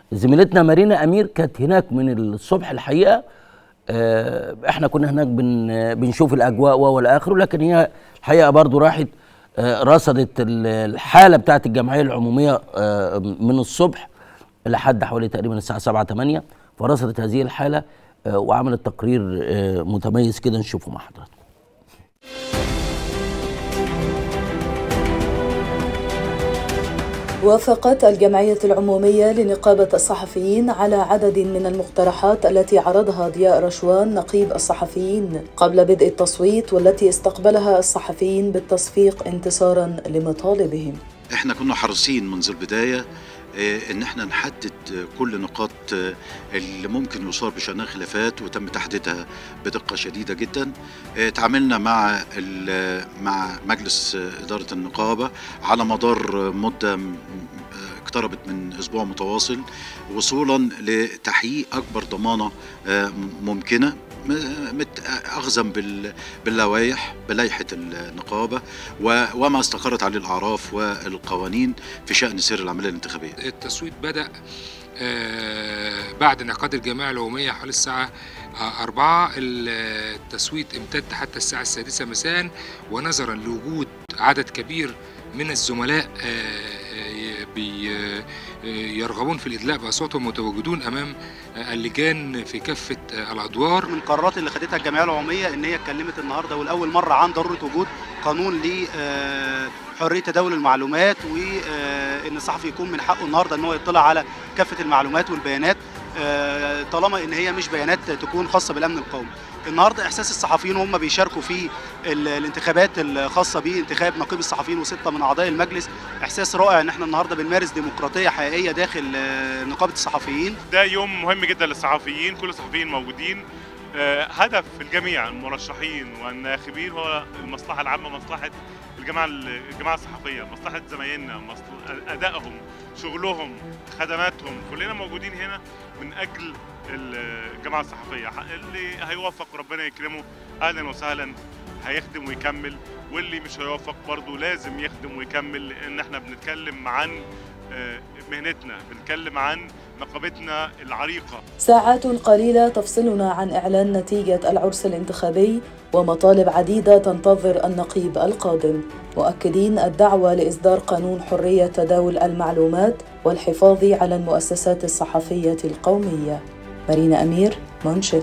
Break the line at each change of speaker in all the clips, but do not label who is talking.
زميلتنا مارينا امير كانت هناك من الصبح الحقيقه آه، احنا كنا هناك بن بنشوف الاجواء والى اخره لكن هي الحقيقه برضو راحت آه، رصدت ال- الحاله بتاعت الجمعيه العموميه آه، من الصبح لحد حوالي تقريبا الساعه 7 8 فرصدت هذه الحاله آه، وعملت تقرير آه، متميز كده نشوفه مع حضراتكم
وافقت الجمعية العمومية لنقابة الصحفيين على عدد من المقترحات التي عرضها ضياء رشوان نقيب الصحفيين قبل بدء التصويت والتي استقبلها الصحفيين بالتصفيق انتصارا لمطالبهم
احنا كنا حريصين منذ البدايه آه، ان احنا نحدد آه، كل نقاط آه، اللي ممكن يصار بشانها خلافات وتم تحديدها بدقه شديده جدا آه، تعاملنا مع ال- مع مجلس آه، اداره النقابه على مدار آه، مده م- آه، اقتربت من اسبوع متواصل وصولا لتحقيق اكبر ضمانه آه، ممكنه م- مت- اخذا بال- باللوائح بلائحه النقابه و- وما استقرت عليه الاعراف والقوانين في شان سير العمليه الانتخابيه.
التصويت بدأ آه، بعد انعقاد الجمعية العمومية حوالي الساعة آه، أربعة التصويت امتد حتى الساعة السادسة مساء ونظرا لوجود عدد كبير من الزملاء آه، آه، بي- آه، يرغبون في الإدلاء بأصواتهم متواجدون أمام آه، اللجان في كافة آه، الأدوار
من القرارات اللي خدتها الجمعيه العموميه ان هي اتكلمت النهارده والاول مره عن ضروره وجود قانون لحريه تداول المعلومات وان الصحفي يكون من حقه النهارده ان هو يطلع على كافه المعلومات والبيانات آه، طالما ان هي مش بيانات تكون خاصه بالامن القومي. النهارده احساس الصحفيين وهم بيشاركوا في ال- الانتخابات الخاصه بانتخاب نقيب الصحفيين وسته من اعضاء المجلس احساس رائع ان احنا النهارده بنمارس ديمقراطيه حقيقيه داخل آه، نقابه الصحفيين
ده يوم مهم جدا للصحفيين كل الصحفيين موجودين آه، هدف الجميع المرشحين والناخبين هو المصلحه العامه مصلحه الجماعه الجماعه الصحفيه مصلحه زمايلنا مصل- ادائهم شغلهم خدماتهم كلنا موجودين هنا من اجل الجماعه الصحفيه اللي هيوفق ربنا يكرمه اهلا وسهلا هيخدم ويكمل واللي مش هيوفق برضه لازم يخدم ويكمل لان احنا بنتكلم عن آه، مهنتنا بنتكلم عن نقابتنا العريقه
ساعات قليلة تفصلنا عن إعلان نتيجة العرس الانتخابي ومطالب عديدة تنتظر النقيب القادم مؤكدين الدعوة لإصدار قانون حرية تداول المعلومات والحفاظ على المؤسسات الصحفية القومية مارينا أمير منشط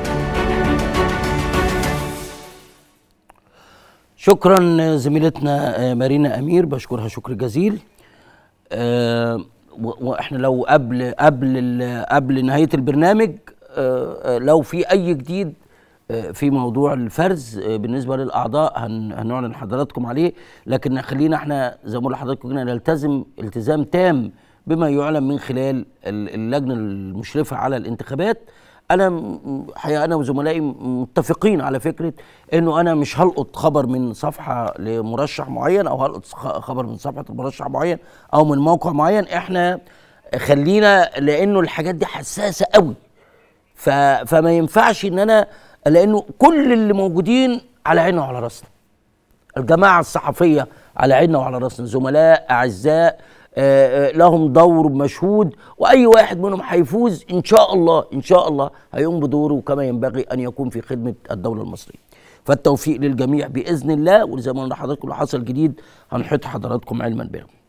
شكرا زميلتنا آه، مارينا امير بشكرها شكر جزيل آه، و- واحنا لو قبل قبل ال- قبل نهايه البرنامج آه، آه، لو في اي جديد آه، في موضوع الفرز آه، بالنسبه للاعضاء هن- هنعلن حضراتكم عليه لكن خلينا احنا زي ما بقول لحضراتكم كده نلتزم التزام تام بما يعلن من خلال ال- اللجنه المشرفه على الانتخابات انا م- حقيقه انا وزملائي متفقين على فكره انه انا مش هلقط خبر من صفحه لمرشح معين او هلقط خ- خبر من صفحه مرشح معين او من موقع معين احنا خلينا لانه الحاجات دي حساسه قوي ف... فما ينفعش ان انا لانه كل اللي موجودين على عيننا وعلى راسنا الجماعه الصحفيه على عيننا وعلى راسنا زملاء اعزاء آه، آه، لهم دور مشهود واي واحد منهم هيفوز ان شاء الله ان شاء الله هيقوم بدوره كما ينبغي ان يكون في خدمه الدوله المصريه فالتوفيق للجميع باذن الله وزي ما قلنا لحضراتكم لو حصل جديد هنحط حضراتكم علما به